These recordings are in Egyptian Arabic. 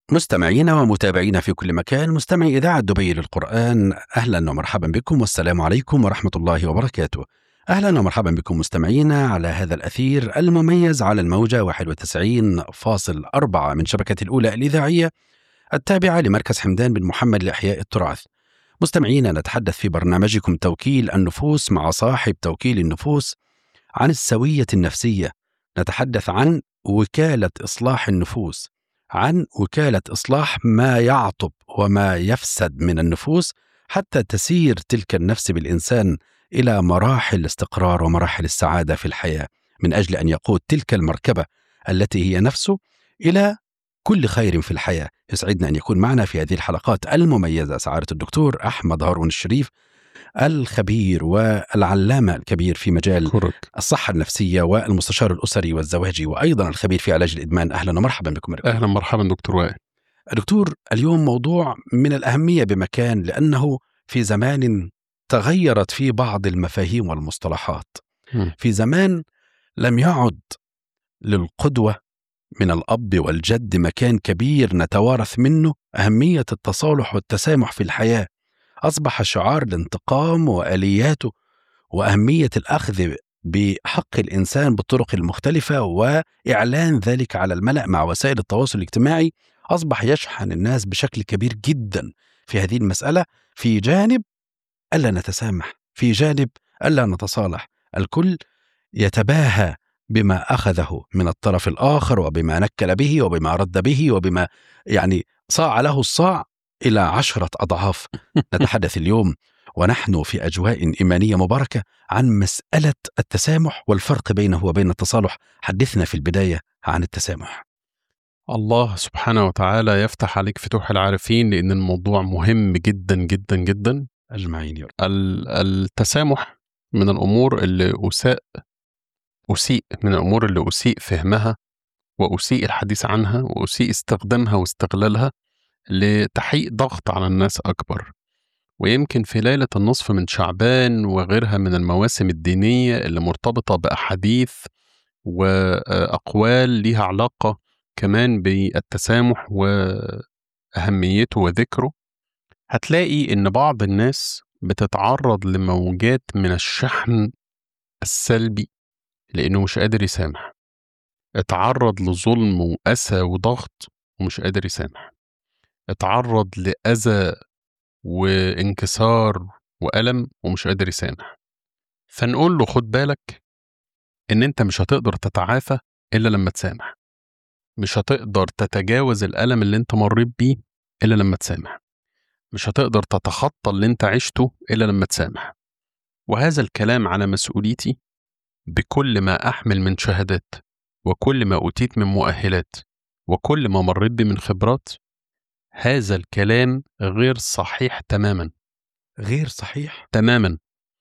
مستمعينا ومتابعينا في كل مكان مستمعي إذاعة دبي للقرآن أهلا ومرحبا بكم والسلام عليكم ورحمة الله وبركاته أهلا ومرحبا بكم مستمعينا على هذا الأثير المميز على الموجة 91.4 من شبكة الأولى الإذاعية التابعة لمركز حمدان بن محمد لإحياء التراث مستمعينا نتحدث في برنامجكم توكيل النفوس مع صاحب توكيل النفوس عن السوية النفسية نتحدث عن وكالة إصلاح النفوس عن وكاله اصلاح ما يعطب وما يفسد من النفوس حتى تسير تلك النفس بالانسان الى مراحل الاستقرار ومراحل السعاده في الحياه من اجل ان يقود تلك المركبه التي هي نفسه الى كل خير في الحياه يسعدنا ان يكون معنا في هذه الحلقات المميزه سعاده الدكتور احمد هارون الشريف الخبير والعلامة الكبير في مجال كورك. الصحة النفسية والمستشار الأسري والزواجي وأيضا الخبير في علاج الإدمان أهلا ومرحبا بكم أهلا مرحبا دكتور وائل دكتور اليوم موضوع من الأهمية بمكان لأنه في زمان تغيرت فيه بعض المفاهيم والمصطلحات في زمان لم يعد للقدوة من الأب والجد مكان كبير نتوارث منه أهمية التصالح والتسامح في الحياة أصبح شعار الانتقام وآلياته وأهمية الأخذ بحق الإنسان بالطرق المختلفة وإعلان ذلك على الملأ مع وسائل التواصل الاجتماعي أصبح يشحن الناس بشكل كبير جدا في هذه المسألة في جانب ألا نتسامح في جانب ألا نتصالح الكل يتباهى بما أخذه من الطرف الآخر وبما نكل به وبما رد به وبما يعني صاع له الصاع إلى عشرة أضعاف نتحدث اليوم ونحن في أجواء إيمانية مباركة عن مسألة التسامح والفرق بينه وبين التصالح حدثنا في البداية عن التسامح الله سبحانه وتعالى يفتح عليك فتوح العارفين لأن الموضوع مهم جدا جدا جدا أجمعين يا التسامح من الأمور اللي أساء أسيء من الأمور اللي أسيء فهمها وأسيء الحديث عنها وأسيء استخدامها واستغلالها لتحقيق ضغط على الناس أكبر ويمكن في ليلة النصف من شعبان وغيرها من المواسم الدينية اللي مرتبطة بأحاديث وأقوال ليها علاقة كمان بالتسامح وأهميته وذكره هتلاقي إن بعض الناس بتتعرض لموجات من الشحن السلبي لأنه مش قادر يسامح اتعرض لظلم وأسى وضغط ومش قادر يسامح اتعرض لأذى وانكسار وألم ومش قادر يسامح فنقول له خد بالك إن أنت مش هتقدر تتعافى إلا لما تسامح مش هتقدر تتجاوز الألم اللي أنت مريت بيه إلا لما تسامح مش هتقدر تتخطى اللي أنت عشته إلا لما تسامح وهذا الكلام على مسؤوليتي بكل ما أحمل من شهادات وكل ما أوتيت من مؤهلات وكل ما مريت بيه من خبرات هذا الكلام غير صحيح تماما غير صحيح تماما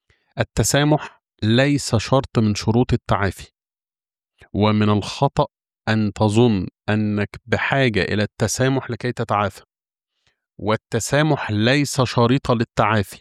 التسامح ليس شرط من شروط التعافي ومن الخطأ أن تظن أنك بحاجة إلى التسامح لكي تتعافى والتسامح ليس شريطة للتعافي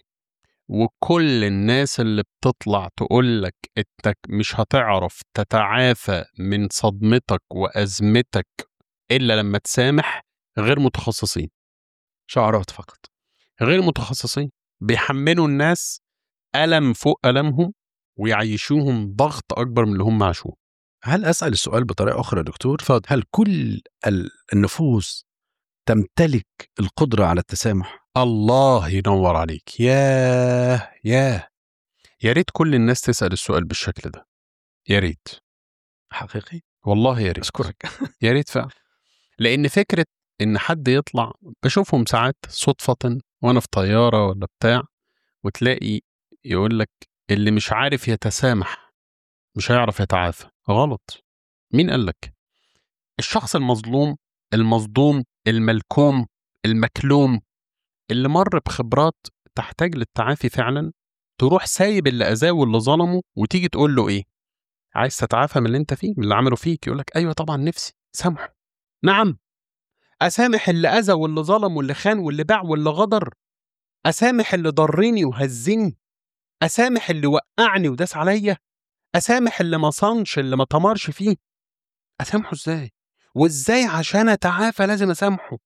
وكل الناس اللي بتطلع تقول لك انك مش هتعرف تتعافى من صدمتك وازمتك الا لما تسامح غير متخصصين شعارات فقط غير متخصصين بيحملوا الناس ألم فوق ألمهم ويعيشوهم ضغط أكبر من اللي هم عاشوه هل أسأل السؤال بطريقة أخرى دكتور؟ فضل. هل كل النفوس تمتلك القدرة على التسامح؟ الله ينور عليك ياه ياه يا ريت كل الناس تسأل السؤال بالشكل ده يا ريت حقيقي والله يا ريت أشكرك يا ريت فعلا لأن فكرة ان حد يطلع بشوفهم ساعات صدفة وانا في طيارة ولا بتاع وتلاقي يقول لك اللي مش عارف يتسامح مش هيعرف يتعافى غلط مين قال لك الشخص المظلوم المصدوم الملكوم المكلوم اللي مر بخبرات تحتاج للتعافي فعلا تروح سايب اللي اذاه واللي ظلمه وتيجي تقول له ايه عايز تتعافى من اللي انت فيه من اللي عمله فيك يقول لك ايوه طبعا نفسي سامحه نعم أسامح اللي أذى واللي ظلم واللي خان واللي باع واللي غدر أسامح اللي ضرني وهزني أسامح اللي وقعني وداس عليا أسامح اللي ما صنش اللي ما طمرش فيه أسامحه إزاي وإزاي عشان أتعافى لازم أسامحه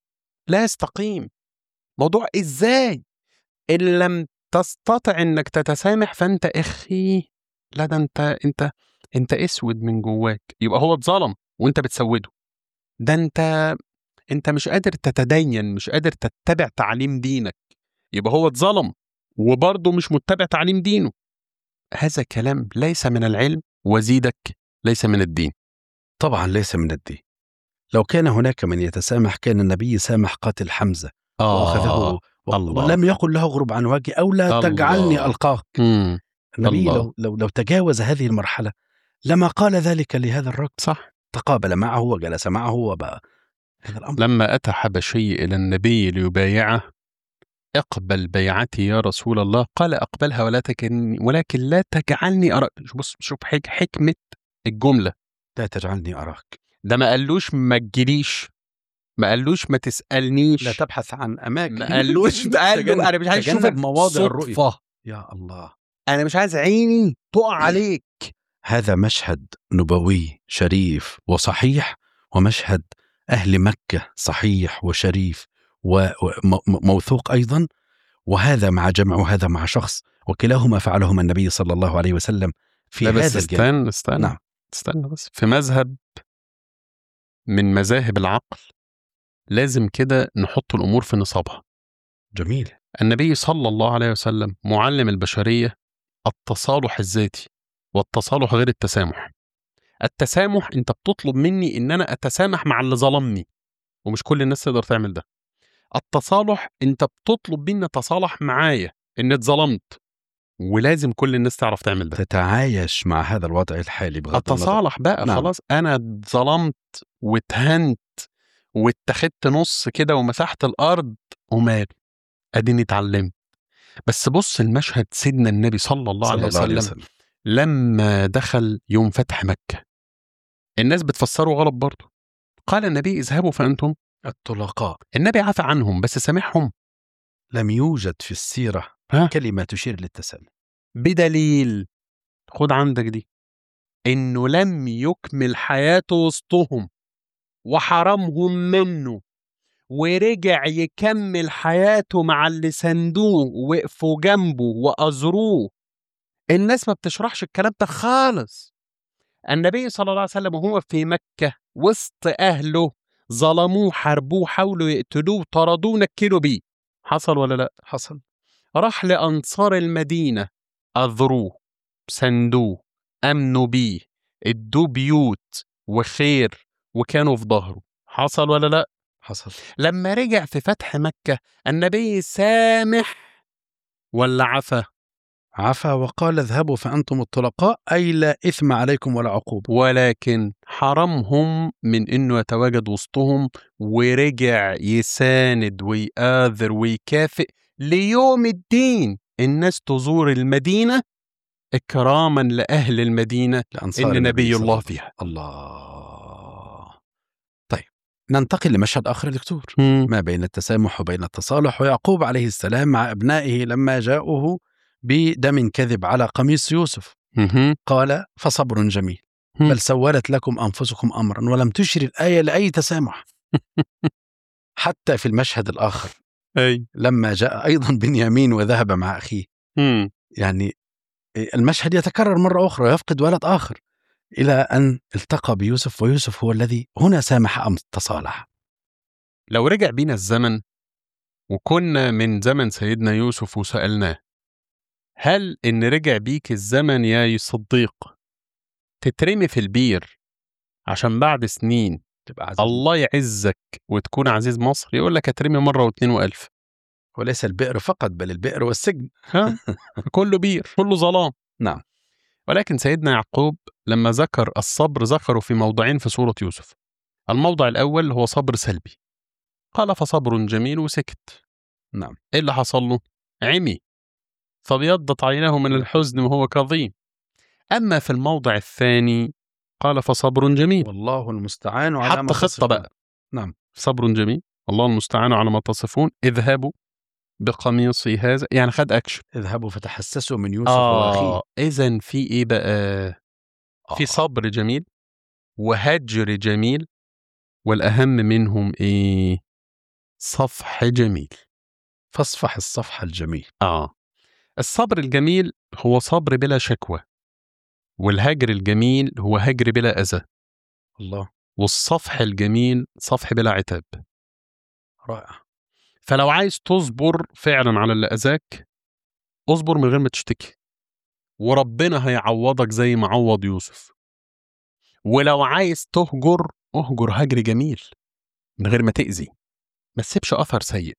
لا يستقيم موضوع ازاي ان لم تستطع انك تتسامح فانت اخي لا ده انت انت انت اسود من جواك يبقى هو اتظلم وانت بتسوده ده انت انت مش قادر تتدين مش قادر تتبع تعليم دينك يبقى هو اتظلم وبرضه مش متبع تعليم دينه هذا كلام ليس من العلم وزيدك ليس من الدين طبعا ليس من الدين لو كان هناك من يتسامح كان النبي سامح قاتل حمزة وأخذه و- الله. ولم يقل له غرب عن وجهي أو لا الله. تجعلني ألقاك مم. النبي الله. لو, لو, لو تجاوز هذه المرحلة لما قال ذلك لهذا الرجل صح تقابل معه وجلس معه وبقى هذا الأمر لما أتى حبشي إلى النبي ليبايعه اقبل بيعتي يا رسول الله قال أقبلها ولا تكن ولكن لا تجعلني أرى بص شوف حك حكمة الجملة لا تجعلني أراك ده ما قالوش ما تجيليش ما قالوش ما تسألنيش لا تبحث عن أماكن ما قالوش قال له أنا مش عايز تجنب أشوفك مواضع الرؤية. صدفة يا الله أنا مش عايز عيني تقع عليك هذا مشهد نبوي شريف وصحيح ومشهد أهل مكة صحيح وشريف وموثوق أيضا وهذا مع جمع وهذا مع شخص وكلاهما فعلهما النبي صلى الله عليه وسلم في لا بس هذا الجانب استنى استنى نعم. استنى بس في مذهب من مذاهب العقل لازم كده نحط الأمور في نصابها جميل النبي صلى الله عليه وسلم معلم البشرية التصالح الذاتي والتصالح غير التسامح التسامح انت بتطلب مني ان انا اتسامح مع اللي ظلمني ومش كل الناس تقدر تعمل ده التصالح انت بتطلب مني اتصالح معايا ان اتظلمت ولازم كل الناس تعرف تعمل ده تتعايش مع هذا الوضع الحالي بغض النظر اتصالح بقى نعم. خلاص انا اتظلمت واتهنت واتخذت نص كده ومسحت الارض ومال اديني اتعلمت بس بص المشهد سيدنا النبي صلى الله, عليه, صلى الله وسلم لما دخل يوم فتح مكة الناس بتفسره غلط برضه قال النبي اذهبوا فأنتم الطلقاء النبي عفى عنهم بس سامحهم لم يوجد في السيرة ها؟ كلمة تشير للتسامح بدليل خد عندك دي انه لم يكمل حياته وسطهم وحرمهم منه ورجع يكمل حياته مع اللي سندوه وقفوا جنبه وأزروه الناس ما بتشرحش الكلام ده خالص النبي صلى الله عليه وسلم وهو في مكة وسط أهله ظلموه حاربوه حاولوا يقتلوه طردوه نكلوا بيه حصل ولا لا حصل راح لأنصار المدينة أذروه سندوه أمنوا بيه ادوه بيوت وخير وكانوا في ظهره حصل ولا لا حصل لما رجع في فتح مكة النبي سامح ولا عفا عفا وقال اذهبوا فأنتم الطلقاء أي لا إثم عليكم ولا عقوبة ولكن حرمهم من انه يتواجد وسطهم ورجع يساند ويآذر ويكافئ ليوم الدين الناس تزور المدينة إكراما لأهل المدينة لأنصار إن النبي نبي صلى الله عليه فيها وسلم. الله طيب ننتقل لمشهد آخر يا دكتور مم. ما بين التسامح وبين التصالح ويعقوب عليه السلام مع أبنائه لما جاءوه بدم كذب على قميص يوسف مهم. قال فصبر جميل مم. بل سولت لكم أنفسكم أمرا ولم تشر الآية لأي تسامح حتى في المشهد الآخر أي لما جاء أيضا بنيامين وذهب مع أخيه مم. يعني المشهد يتكرر مرة أخرى ويفقد ولد آخر إلى أن التقى بيوسف ويوسف هو الذي هنا سامح أم تصالح لو رجع بينا الزمن وكنا من زمن سيدنا يوسف وسألناه هل إن رجع بيك الزمن يا صديق تترمي في البير عشان بعد سنين تبقى عزيز الله يعزك وتكون عزيز مصر يقول لك اترمي مرة واتنين وألف وليس البئر فقط بل البئر والسجن ها كله بير كله ظلام نعم. ولكن سيدنا يعقوب لما ذكر الصبر ذكره في موضعين في سورة يوسف الموضع الأول هو صبر سلبي قال فصبر جميل وسكت نعم ايه اللي حصل له؟ عمي فابيضت عيناه من الحزن وهو كظيم اما في الموضع الثاني قال فصبر جميل والله المستعان على حط ما خطه تصفون. بقى نعم. صبر جميل الله المستعان على ما تصفون اذهبوا بقميصي هذا يعني خد اكشن اذهبوا فتحسسوا من يوسف واخيه اه اذا في ايه بقى في آه. صبر جميل وهجر جميل والاهم منهم ايه صفح جميل فاصفح الصفح الجميل آه الصبر الجميل هو صبر بلا شكوى والهجر الجميل هو هجر بلا أذى الله والصفح الجميل صفح بلا عتاب رائع فلو عايز تصبر فعلا على اللي أذاك اصبر من غير ما تشتكي وربنا هيعوضك زي ما عوض يوسف ولو عايز تهجر اهجر هجر جميل من غير ما تأذي ما تسيبش أثر سيء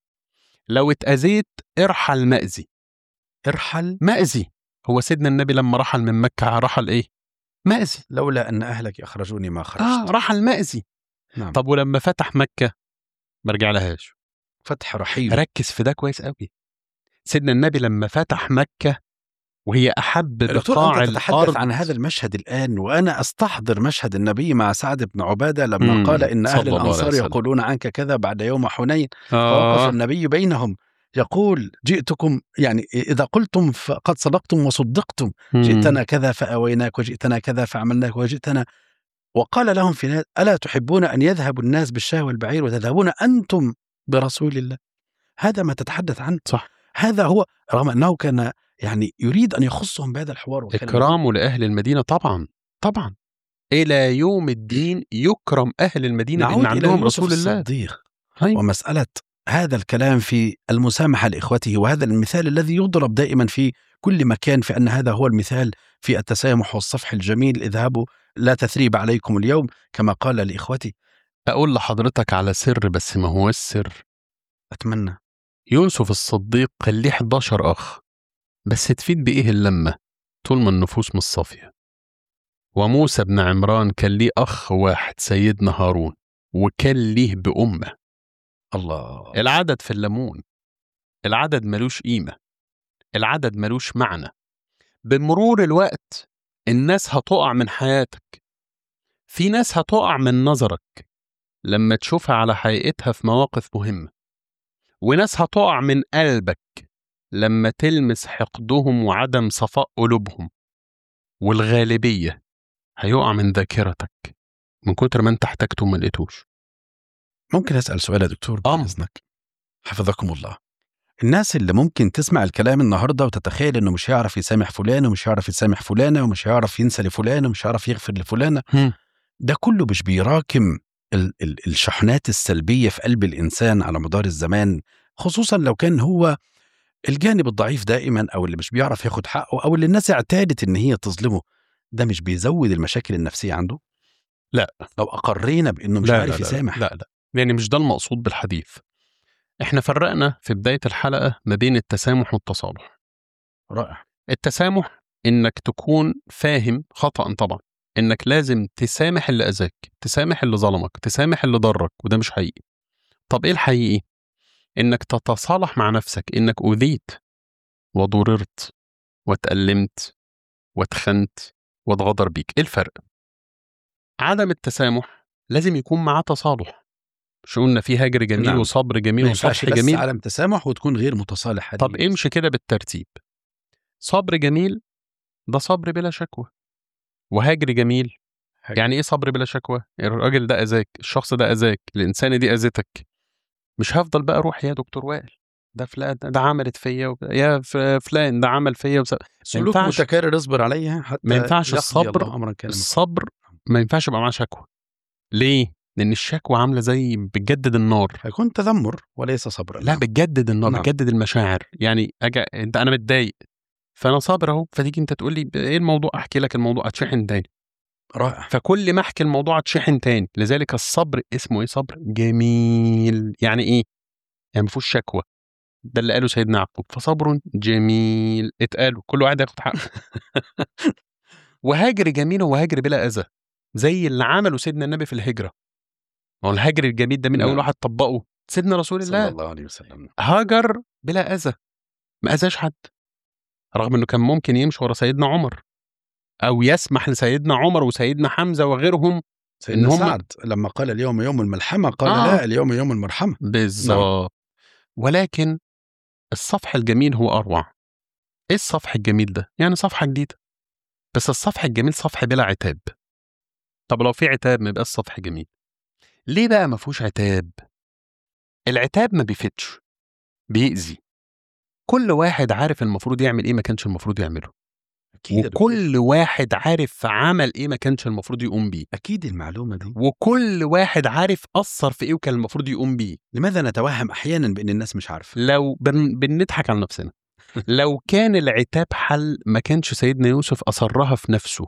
لو اتأذيت ارحل مأذي ارحل مأذي هو سيدنا النبي لما رحل من مكة رحل ايه؟ مأذي لولا أن أهلك أخرجوني ما خرجت اه رحل مأذي نعم. طب ولما فتح مكة ما رجع لهاش فتح رحيم ركز في ده كويس قوي سيدنا النبي لما فتح مكة وهي أحب دكتور بقاع أنت تتحدث الأرض عن هذا المشهد الآن وأنا أستحضر مشهد النبي مع سعد بن عبادة لما مم. قال إن صلى أهل الله عليه الأنصار وسلم. يقولون عنك كذا بعد يوم حنين فوقف آه. النبي بينهم يقول جئتكم يعني إذا قلتم فقد صدقتم وصدقتم مم. جئتنا كذا فأويناك وجئتنا كذا فعملناك وجئتنا وقال لهم في النهاية ألا تحبون أن يذهب الناس بالشاه والبعير وتذهبون أنتم برسول الله هذا ما تتحدث عنه صح هذا هو رغم أنه كان يعني يريد أن يخصهم بهذا الحوار وكان إكرامه لأهل المدينة طبعا طبعا إلى يوم الدين يكرم أهل المدينة نعود لأن إلى عندهم يوسف رسول الله الصديق أيوة. ومسألة هذا الكلام في المسامحة لإخوته وهذا المثال الذي يضرب دائما في كل مكان في أن هذا هو المثال في التسامح والصفح الجميل اذهبوا لا تثريب عليكم اليوم كما قال لإخوتي أقول لحضرتك على سر بس ما هو السر أتمنى يوسف الصديق كان ليه 11 أخ بس تفيد بإيه اللمة طول ما النفوس مش صافية وموسى بن عمران كان ليه أخ واحد سيدنا هارون وكان ليه بأمة الله العدد في الليمون العدد ملوش قيمة العدد ملوش معنى بمرور الوقت الناس هتقع من حياتك في ناس هتقع من نظرك لما تشوفها على حقيقتها في مواقف مهمة وناس هتقع من قلبك لما تلمس حقدهم وعدم صفاء قلوبهم والغالبية هيقع من ذاكرتك من كتر ما انت احتاجته ما لقيتوش ممكن أسأل سؤال يا دكتور أم. بإذنك حفظكم الله الناس اللي ممكن تسمع الكلام النهارده وتتخيل انه مش هيعرف يسامح فلان ومش هيعرف يسامح فلانه ومش هيعرف ينسى لفلان ومش هيعرف يغفر لفلانه هم. ده كله مش بيراكم ال- ال- الشحنات السلبيه في قلب الانسان على مدار الزمان خصوصا لو كان هو الجانب الضعيف دائما او اللي مش بيعرف ياخد حقه او اللي الناس اعتادت ان هي تظلمه ده مش بيزود المشاكل النفسيه عنده؟ لا. لو اقرينا بانه مش لا عارف لا لا يسامح لا لا يعني مش ده المقصود بالحديث احنا فرقنا في بداية الحلقة ما بين التسامح والتصالح رائع التسامح انك تكون فاهم خطأ طبعا انك لازم تسامح اللي اذاك تسامح اللي ظلمك تسامح اللي ضرك وده مش حقيقي طب ايه الحقيقي انك تتصالح مع نفسك انك اذيت وضررت واتألمت واتخنت واتغدر بيك ايه الفرق عدم التسامح لازم يكون معاه تصالح مش قلنا في هجر جميل نعم. وصبر جميل ما ينفعش وصفح بس جميل عدم تسامح وتكون غير متصالح طب هذه امشي كده بالترتيب صبر جميل ده صبر بلا شكوى وهجر جميل هجر. يعني ايه صبر بلا شكوى الراجل ده اذاك الشخص ده اذاك الانسانه دي اذتك مش هفضل بقى اروح يا دكتور وائل ده فلان ده عملت فيا وب... يا ف- فلان ده عمل فيا وس... سلوك ينفعش- متكرر اصبر عليها حتى ما ينفعش يقضي الصبر- الله امرا كان مفعولا. الصبر ما ينفعش يبقى معاه شكوى ليه لان الشكوى عامله زي بتجدد النار هيكون تذمر وليس صبرا لا بتجدد النار نعم. بتجدد المشاعر يعني اجي انت انا متضايق فانا صابر اهو فتيجي انت تقول لي ايه الموضوع احكي لك الموضوع اتشحن تاني رائع فكل ما احكي الموضوع اتشحن تاني لذلك الصبر اسمه ايه صبر جميل يعني ايه يعني ما فيهوش شكوى ده اللي قاله سيدنا يعقوب فصبر جميل اتقالوا كل واحد ياخد حقه وهاجر جميل هو هاجر بلا اذى زي اللي عمله سيدنا النبي في الهجره ما هو الهجر الجميل ده من اول نعم. واحد طبقه سيدنا رسول صلى الله الله عليه وسلم هاجر بلا اذى ما اذاش حد رغم انه كان ممكن يمشي ورا سيدنا عمر او يسمح لسيدنا عمر وسيدنا حمزه وغيرهم سيدنا هم- سعد لما قال اليوم يوم الملحمه قال آه. لا اليوم يوم المرحمه بالظبط ولكن الصفح الجميل هو اروع ايه الصفح الجميل ده يعني صفحه جديده بس الصفح الجميل صفح بلا عتاب طب لو في عتاب ما يبقاش صفح جميل ليه بقى ما فيهوش عتاب العتاب ما بيفتش بيأذي كل واحد عارف المفروض يعمل ايه ما كانش المفروض يعمله اكيد يا دكتور. وكل واحد عارف عمل ايه ما كانش المفروض يقوم بيه اكيد المعلومه دي وكل واحد عارف اثر في ايه وكان المفروض يقوم بيه لماذا نتوهم احيانا بان الناس مش عارفه لو بن... بنضحك على نفسنا لو كان العتاب حل ما كانش سيدنا يوسف أصرها في نفسه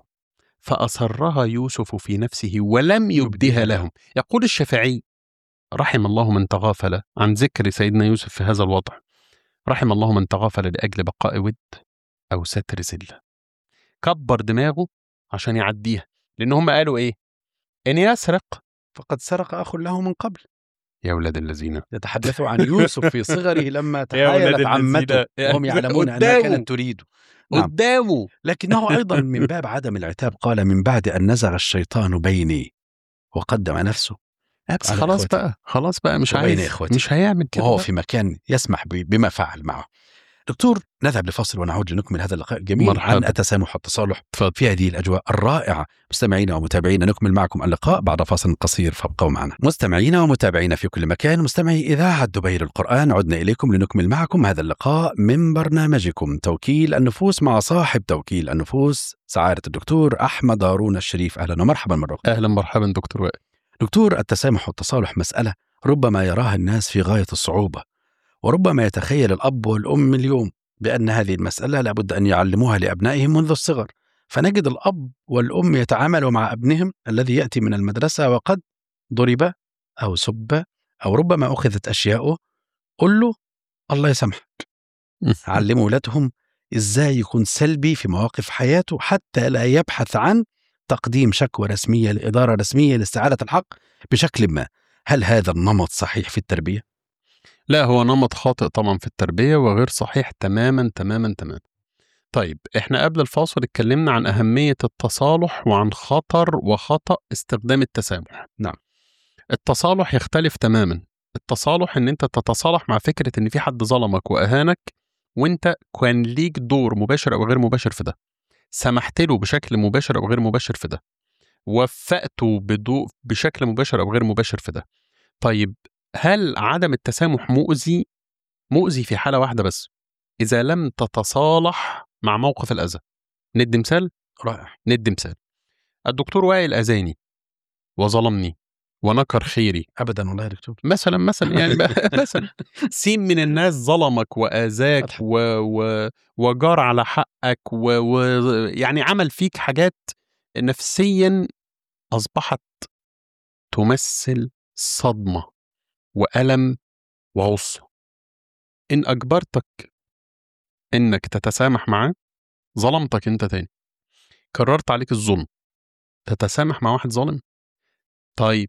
فأصرها يوسف في نفسه ولم يبدها لهم يقول الشافعي رحم الله من تغافل عن ذكر سيدنا يوسف في هذا الوضع رحم الله من تغافل لأجل بقاء ود أو ستر زلة كبر دماغه عشان يعديها لأن هم قالوا إيه إن يسرق فقد سرق اخ له من قبل يا ولاد الذين يتحدث عن يوسف في صغره لما يا ولاد تحايلت عمته الذين. وهم يعلمون انها قدامه. كانت تريد نعم. قدامه لكنه ايضا من باب عدم العتاب قال من بعد ان نزغ الشيطان بيني وقدم نفسه بس على خلاص إخوتي. بقى خلاص بقى مش وبين عايز إخوتي. مش هيعمل كده وهو بقى. في مكان يسمح ب- بما فعل معه دكتور نذهب لفاصل ونعود لنكمل هذا اللقاء الجميل مرحبا. عن التسامح والتصالح اتفضل. في هذه الاجواء الرائعه مستمعينا ومتابعينا نكمل معكم اللقاء بعد فاصل قصير فابقوا معنا مستمعينا ومتابعينا في كل مكان مستمعي اذاعه دبي للقران عدنا اليكم لنكمل معكم هذا اللقاء من برنامجكم توكيل النفوس مع صاحب توكيل النفوس سعاده الدكتور احمد هارون الشريف اهلا ومرحبا مره أخرى. اهلا مرحبا دكتور وائل دكتور التسامح والتصالح مسألة ربما يراها الناس في غاية الصعوبة وربما يتخيل الأب والأم اليوم بأن هذه المسألة لابد أن يعلموها لأبنائهم منذ الصغر فنجد الأب والأم يتعاملوا مع ابنهم الذي يأتي من المدرسة وقد ضرب أو سب أو ربما أخذت أشياؤه قل له الله يسامحك علموا أولادهم إزاي يكون سلبي في مواقف حياته حتى لا يبحث عن تقديم شكوى رسمية لإدارة رسمية لاستعادة الحق بشكل ما هل هذا النمط صحيح في التربية؟ لا هو نمط خاطئ طبعا في التربيه وغير صحيح تماما تماما تماما طيب احنا قبل الفاصل اتكلمنا عن اهميه التصالح وعن خطر وخطا استخدام التسامح نعم. التصالح يختلف تماما التصالح ان انت تتصالح مع فكره ان في حد ظلمك واهانك وانت كان ليك دور مباشر او غير مباشر في ده سمحت له بشكل مباشر او غير مباشر في ده وفقته بدو بشكل مباشر او غير مباشر في ده طيب هل عدم التسامح مؤذي مؤذي في حاله واحده بس اذا لم تتصالح مع موقف الاذى ندي مثال رائع ندي مثال الدكتور وائل اذاني وظلمني ونكر خيري أبدا والله يا دكتور مثلا مثلا يعني بقى- مثلا سين من الناس ظلمك واذاك أضحك. و... و... وجار على حقك و... و... يعني عمل فيك حاجات نفسيا اصبحت تمثل صدمه والم وغصه ان اجبرتك انك تتسامح معاه ظلمتك انت تاني كررت عليك الظلم تتسامح مع واحد ظالم طيب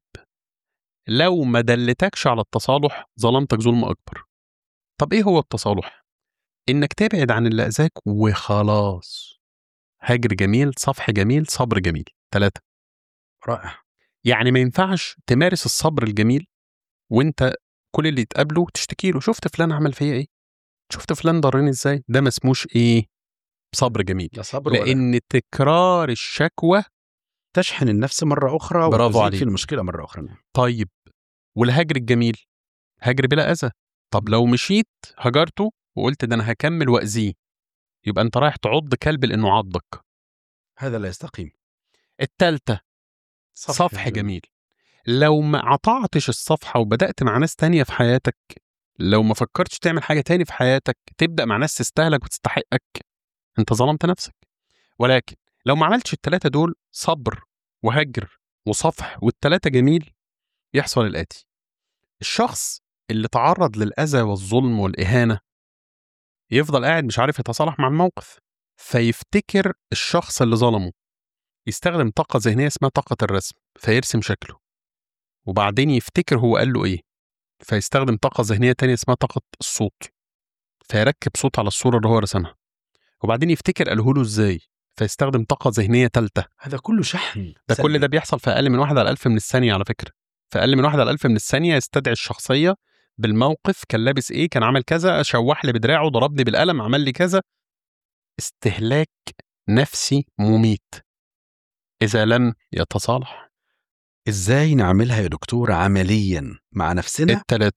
لو ما دلتكش على التصالح ظلمتك ظلم اكبر طب ايه هو التصالح انك تبعد عن اللي اذاك وخلاص هجر جميل صفح جميل صبر جميل ثلاثة رائع يعني ما ينفعش تمارس الصبر الجميل وانت كل اللي تقابله تشتكي له شفت فلان عمل فيا ايه شفت فلان ضرني ازاي ده ما اسموش ايه صبر جميل لا صبر ولا لان تكرار الشكوى تشحن النفس مرة أخرى برافو وتزيد عليك. في المشكلة مرة أخرى طيب والهجر الجميل هجر بلا اذى طب لو مشيت هجرته وقلت ده انا هكمل واذيه يبقى انت رايح تعض كلب لانه عضك هذا لا يستقيم التالتة صفح جميل لو ما قطعتش الصفحة وبدأت مع ناس تانية في حياتك لو ما فكرتش تعمل حاجة تاني في حياتك تبدأ مع ناس تستاهلك وتستحقك انت ظلمت نفسك ولكن لو ما عملتش التلاتة دول صبر وهجر وصفح والتلاتة جميل يحصل الآتي الشخص اللي تعرض للأذى والظلم والإهانة يفضل قاعد مش عارف يتصالح مع الموقف فيفتكر الشخص اللي ظلمه يستخدم طاقة ذهنية اسمها طاقة الرسم فيرسم شكله وبعدين يفتكر هو قال له ايه فيستخدم طاقة ذهنية تانية اسمها طاقة الصوت فيركب صوت على الصورة اللي هو رسمها وبعدين يفتكر قاله له ازاي فيستخدم طاقة ذهنية تالتة هذا كله شحن ده سلبي. كل ده بيحصل في أقل من واحد على ألف من الثانية على فكرة في أقل من واحد على ألف من الثانية يستدعي الشخصية بالموقف كان لابس إيه كان عمل كذا شوح لي بدراعه ضربني بالقلم عمل لي كذا استهلاك نفسي مميت إذا لم يتصالح ازاي نعملها يا دكتور عمليا مع نفسنا التلاتة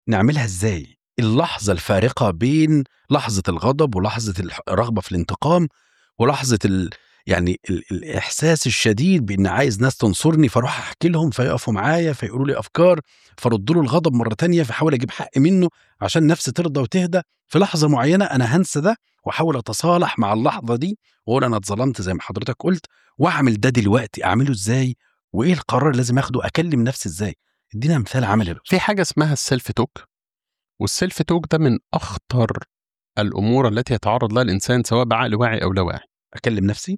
نعملها ازاي اللحظه الفارقه بين لحظه الغضب ولحظه الح- الرغبه في الانتقام ولحظه ال... يعني ال... الاحساس الشديد بان عايز ناس تنصرني فاروح احكي لهم فيقفوا معايا فيقولوا لي افكار فرد له الغضب مره تانية فاحاول اجيب حق منه عشان نفسي ترضى وتهدى في لحظه معينه انا هنسى ده واحاول اتصالح مع اللحظه دي واقول انا اتظلمت زي ما حضرتك قلت واعمل ده دلوقتي اعمله ازاي وايه القرار اللي لازم اخده اكلم نفسي ازاي ادينا مثال عملي يا دكتور. في حاجه اسمها السيلف توك والسيلف توك ده من اخطر الامور التي يتعرض لها الانسان سواء بعقل واعي او لا واعي اكلم نفسي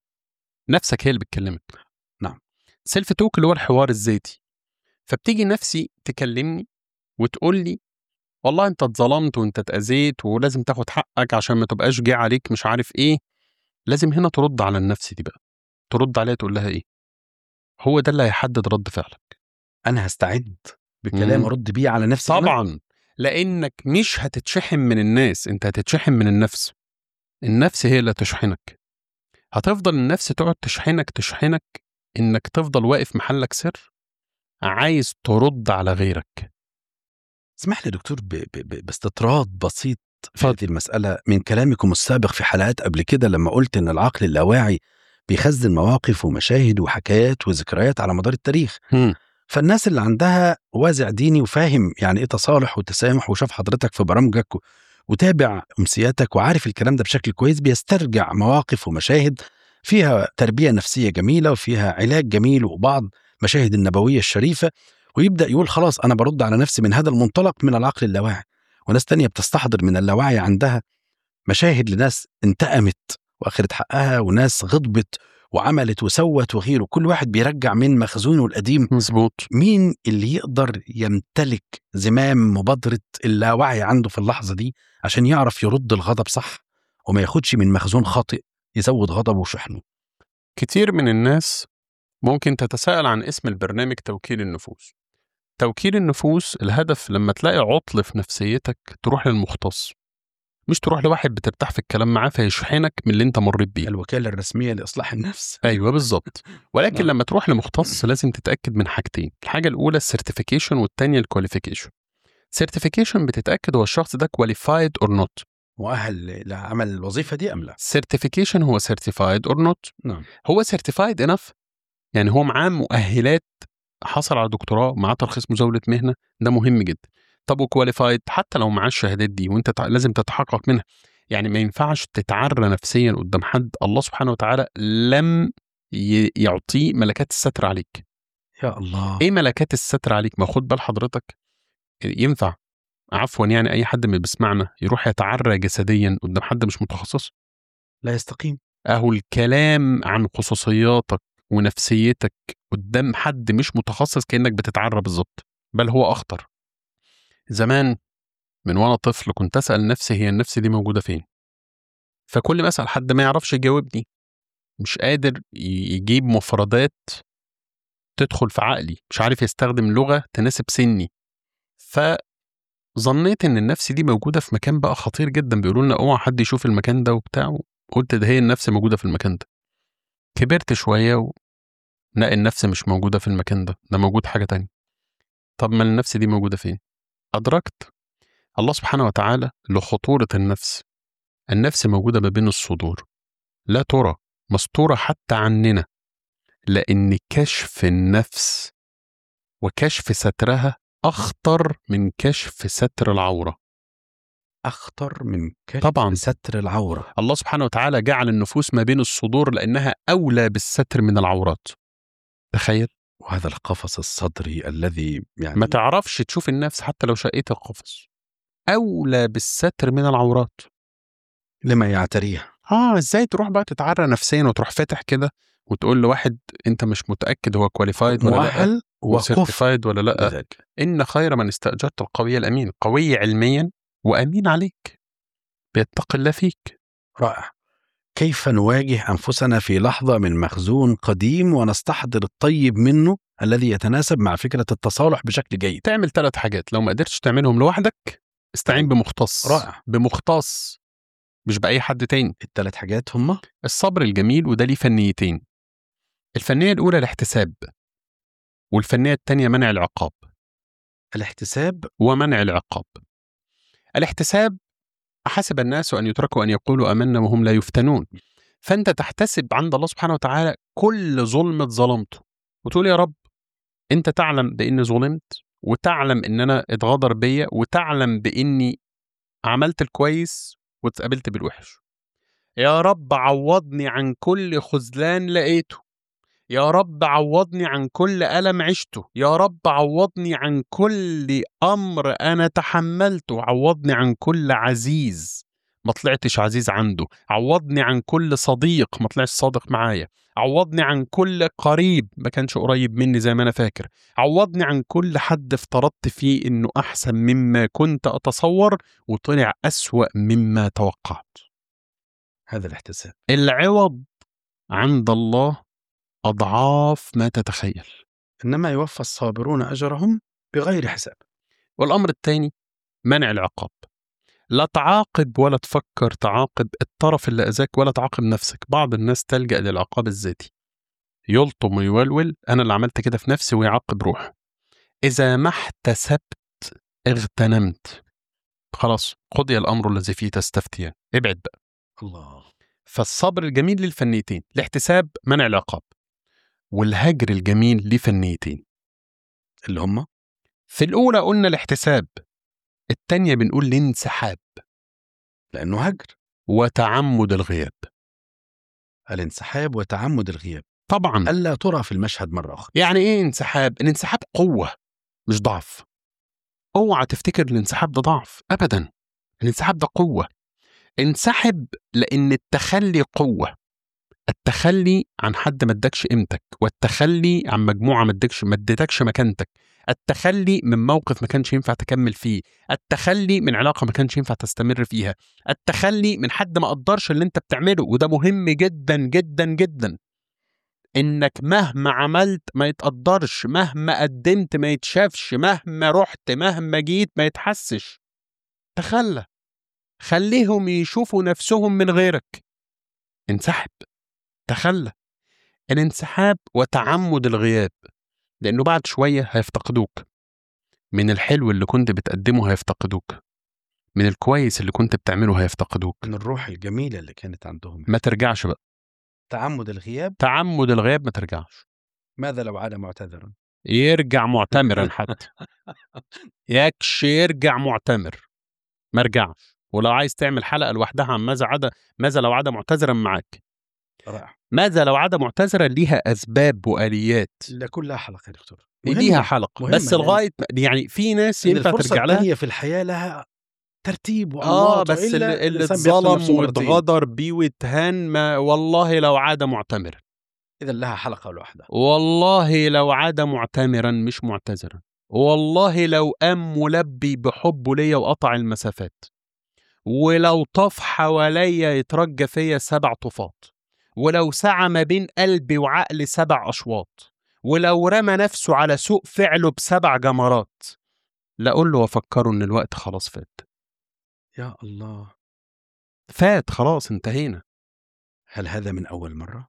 نفسك هي اللي بتكلمك نعم. سيلف توك اللي هو الحوار الذاتي فبتيجي نفسي تكلمني وتقول لي والله انت اتظلمت وانت اتاذيت ولازم تاخد حقك عشان ما تبقاش جه عليك مش عارف ايه لازم هنا ترد على النفس دي بقى ترد عليها تقول لها ايه هو ده اللي هيحدد رد فعلك انا هستعد بكلام مم. ارد بيه على نفسي أنا؟ طبعا لانك مش هتتشحن من الناس انت هتتشحن من النفس النفس هي اللي تشحنك هتفضل النفس تقعد تشحنك تشحنك انك تفضل واقف محلك سر عايز ترد على غيرك اسمح لي يا دكتور ب... ب... ب... باستطراد بسيط في اتفضل. هذه المسألة من كلامكم السابق في حلقات قبل كده لما قلت إن العقل اللاواعي بيخزن مواقف ومشاهد وحكايات وذكريات على مدار التاريخ هم. فالناس اللي عندها وازع ديني وفاهم يعني إيه تصالح وتسامح وشاف حضرتك في برامجك و... وتابع أمسياتك وعارف الكلام ده بشكل كويس بيسترجع مواقف ومشاهد فيها تربية نفسية جميلة وفيها علاج جميل وبعض مشاهد النبوية الشريفة ويبدأ يقول خلاص أنا برد على نفسي من هذا المنطلق من العقل اللاواعي وناس تانية بتستحضر من اللاوعي عندها مشاهد لناس انتقمت واخدت حقها وناس غضبت وعملت وسوت وغيره كل واحد بيرجع من مخزونه القديم مظبوط مين اللي يقدر يمتلك زمام مبادرة اللاوعي عنده في اللحظة دي عشان يعرف يرد الغضب صح وما ياخدش من مخزون خاطئ يزود غضبه وشحنه كتير من الناس ممكن تتساءل عن اسم البرنامج توكيل النفوس توكيل النفوس الهدف لما تلاقي عطل في نفسيتك تروح للمختص مش تروح لواحد بترتاح في الكلام معاه فيشحنك من اللي انت مريت بيه الوكالة الرسمية لإصلاح النفس ايوه بالظبط ولكن نعم. لما تروح لمختص لازم تتاكد من حاجتين الحاجه الاولى السيرتيفيكيشن والثانيه الكواليفيكيشن سيرتيفيكيشن بتتاكد هو الشخص ده كواليفايد اور نوت مؤهل لعمل الوظيفة دي أم لا سيرتيفيكيشن هو سيرتيفايد اور نوت نعم هو سيرتيفايد انف يعني هو معاه مؤهلات حصل على دكتوراه معاه ترخيص مزاوله مهنه ده مهم جدا طب وكواليفايد حتى لو معاه الشهادات دي وانت تع- لازم تتحقق منها يعني ما ينفعش تتعرى نفسيا قدام حد الله سبحانه وتعالى لم ي- يعطيه ملكات الستر عليك يا الله ايه ملكات الستر عليك ما خد بال حضرتك ينفع عفوا يعني اي حد من اللي بيسمعنا يروح يتعرى جسديا قدام حد مش متخصص لا يستقيم اهو الكلام عن خصوصياتك ونفسيتك قدام حد مش متخصص كانك بتتعرى بالظبط بل هو اخطر زمان من وانا طفل كنت اسال نفسي هي النفس دي موجوده فين فكل ما اسال حد ما يعرفش يجاوبني مش قادر ي- يجيب مفردات تدخل في عقلي مش عارف يستخدم لغه تناسب سني فظنيت ان النفس دي موجوده في مكان بقى خطير جدا بيقولوا لنا اوعى حد يشوف المكان ده وبتاع قلت ده هي النفس موجوده في المكان ده كبرت شويه و... لا النفس مش موجوده في المكان ده ده موجود حاجه تانية طب ما النفس دي موجوده فين ادركت الله سبحانه وتعالى لخطوره النفس النفس موجوده ما بين الصدور لا ترى مستوره حتى عننا لان كشف النفس وكشف سترها اخطر من كشف ستر العوره أخطر من كشف طبعاً. ستر العورة الله سبحانه وتعالى جعل النفوس ما بين الصدور لانها اولى بالستر من العورات تخيل وهذا القفص الصدري الذي يعني ما تعرفش تشوف النفس حتى لو شقيت القفص اولى بالستر من العورات لما يعتريها اه ازاي تروح بقى تتعرى نفسيا وتروح فاتح كده وتقول لواحد انت مش متاكد هو كواليفايد ولا لا مؤهل وكفء وسيرتيفايد ولا لا لذلك ان خير من استاجرت القوي الامين قوي علميا وامين عليك بيتقي الله فيك رائع كيف نواجه أنفسنا في لحظة من مخزون قديم ونستحضر الطيب منه الذي يتناسب مع فكرة التصالح بشكل جيد تعمل ثلاث حاجات لو ما قدرتش تعملهم لوحدك استعين بمختص رائع. بمختص مش باي حد تاني الثلاث حاجات هما الصبر الجميل وده ليه فنيتين الفنية الأولى الاحتساب والفنية التانية منع العقاب الاحتساب ومنع العقاب الاحتساب أحسب الناس أن يتركوا أن يقولوا أمنا وهم لا يفتنون فأنت تحتسب عند الله سبحانه وتعالى كل ظلم ظلمته وتقول يا رب أنت تعلم بإني ظلمت وتعلم إن أنا اتغدر بيا وتعلم بإني عملت الكويس واتقابلت بالوحش يا رب عوضني عن كل خذلان لقيته يا رب عوضني عن كل ألم عشته يا رب عوضني عن كل أمر أنا تحملته عوضني عن كل عزيز ما طلعتش عزيز عنده عوضني عن كل صديق ما طلعش صادق معايا عوضني عن كل قريب ما كانش قريب مني زي ما أنا فاكر عوضني عن كل حد افترضت فيه إنه أحسن مما كنت أتصور وطلع أسوأ مما توقعت هذا الاحتساب العوض عند الله أضعاف ما تتخيل إنما يوفى الصابرون أجرهم بغير حساب والأمر الثاني منع العقاب لا تعاقب ولا تفكر تعاقب الطرف اللي أذاك ولا تعاقب نفسك بعض الناس تلجأ للعقاب الذاتي يلطم ويولول أنا اللي عملت كده في نفسي ويعاقب روحه إذا ما احتسبت اغتنمت خلاص قضي الأمر الذي فيه تستفتيان ابعد بقى الله فالصبر الجميل للفنيتين الاحتساب منع العقاب والهجر الجميل لفنيتين اللي هم في الأولى قلنا الاحتساب التانية بنقول الانسحاب لأنه هجر وتعمد الغياب الانسحاب وتعمد الغياب طبعا ألا ترى في المشهد مرة أخرى يعني ايه انسحاب الانسحاب قوة مش ضعف اوعى تفتكر الانسحاب ده ضعف ابدا الانسحاب ده قوة انسحب لان التخلي قوة التخلي عن حد ما ادكش قيمتك والتخلي عن مجموعة ما ادكش ما اديتكش مكانتك التخلي من موقف ما كانش ينفع تكمل فيه التخلي من علاقة ما كانش ينفع تستمر فيها التخلي من حد ما قدرش اللي انت بتعمله وده مهم جدا جدا جدا انك مهما عملت ما يتقدرش مهما قدمت ما يتشافش مهما رحت مهما جيت ما يتحسش تخلى خليهم يشوفوا نفسهم من غيرك انسحب تخلى الانسحاب وتعمد الغياب لانه بعد شويه هيفتقدوك من الحلو اللي كنت بتقدمه هيفتقدوك من الكويس اللي كنت بتعمله هيفتقدوك من الروح الجميلة اللي كانت عندهم ما ترجعش بقى تعمد الغياب تعمد الغياب ما ترجعش ماذا لو عاد معتذرا يرجع معتمرا حتى يكش يرجع معتمر ما رجعش ولو عايز تعمل حلقه لوحدها عن ماذا عدا ماذا لو عاد معتذرا معاك رائع ماذا لو عاد معتذرا ليها اسباب واليات لكل لها حلقة يا دكتور مهمة. ليها حلقه مهمة بس لأن- لغايه يعني في ناس إن ينفع الفرصة ترجع لها الثانية في الحياة لها ترتيب اه وأنماط بس وإلا اللي, اللي الإنسان بيخسر اتظلم نفسه مرتين. واتغدر بيه واتهان ما والله لو عاد معتمرا إذا لها حلقة لوحدها والله لو عاد معتمرا مش معتذرا والله لو قام ملبي بحبه ليا وقطع المسافات ولو طاف حواليا يترجى فيا سبع طفات ولو سعى ما بين قلبي وعقلي سبع أشواط ولو رمى نفسه على سوء فعله بسبع جمرات لأقول له وأفكره إن الوقت خلاص فات يا الله فات خلاص انتهينا هل هذا من أول مرة؟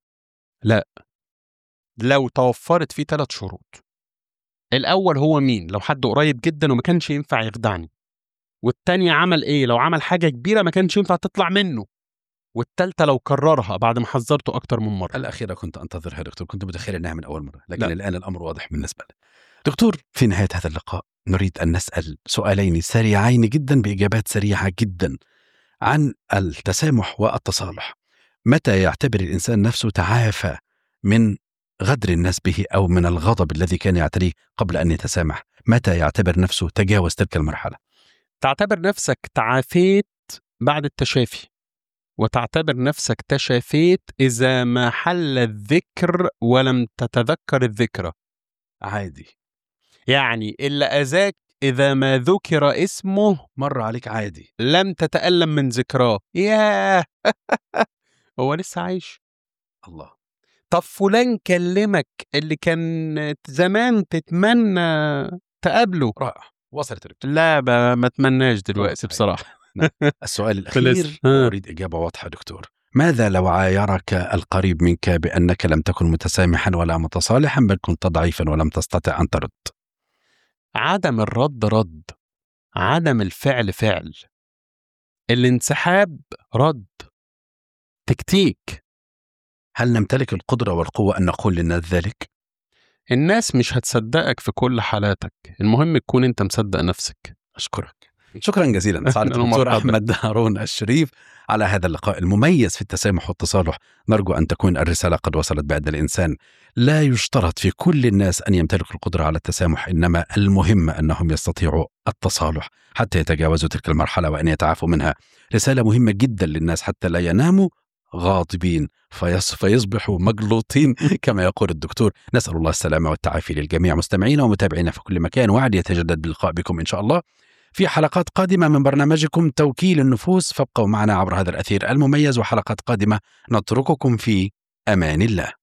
لو توفرت فيه ثلاث شروط الأول هو مين لو حد قريب جدا وما كانش ينفع يخدعني والتاني عمل إيه لو عمل حاجة كبيرة ما كانش ينفع تطلع منه والتالتة لو كررها بعد ما حذرته أكتر من مرة الأخيرة كنت أنتظرها يا دكتور كنت متخيل أنها من أول مرة لكن لا. لا. الآن الأمر واضح بالنسبة لي دكتور في نهاية هذا اللقاء نريد أن نسأل سؤالين سريعين جدا بإجابات سريعة جدا عن التسامح والتصالح متى يعتبر الإنسان نفسه تعافى من غدر الناس به أو من الغضب الذي كان يعتريه قبل أن يتسامح متى يعتبر نفسه تجاوز تلك المرحلة تعتبر نفسك تعافيت بعد التشافي وتعتبر نفسك تشافيت إذا ما حل الذكر ولم تتذكر الذكرى عادي يعني اللي أذاك إذا ما ذكر اسمه مر عليك عادي لم تتألم من ذكراه ياه هو لسه عايش الله طب فلان كلمك اللي كان زمان تتمنى تقابله رائع وصلت الرجل. لا ب- ما اتمناش دلوقتي صحيح. بصراحة السؤال خلص. الأخير ها. أريد إجابة واضحة دكتور ماذا لو عايرك القريب منك بأنك لم تكن متسامحا ولا متصالحا بل كنت ضعيفا ولم تستطع أن ترد عدم الرد رد عدم الفعل فعل الانسحاب رد تكتيك هل نمتلك القدرة والقوة أن نقول للناس ذلك؟ الناس مش هتصدقك في كل حالاتك المهم تكون انت مصدق نفسك أشكرك شكرا جزيلا سعادة أهلاً الدكتور ومرحبا. أحمد هارون الشريف على هذا اللقاء المميز في التسامح والتصالح نرجو أن تكون الرسالة قد وصلت بأن الإنسان لا يشترط في كل الناس أن يمتلكوا القدرة على التسامح إنما المهم أنهم يستطيعوا التصالح حتى يتجاوزوا تلك المرحلة وأن يتعافوا منها رسالة مهمة جدا للناس حتى لا يناموا غاضبين فيص فيصبحوا مجلوطين كما يقول الدكتور نسأل الله السلامة والتعافي للجميع مستمعينا ومتابعينا في كل مكان وعد يتجدد باللقاء بكم إن شاء الله في حلقات قادمة من برنامجكم توكيل النفوس فابقوا معنا عبر هذا الأثير المميز وحلقات قادمة نترككم في أمان الله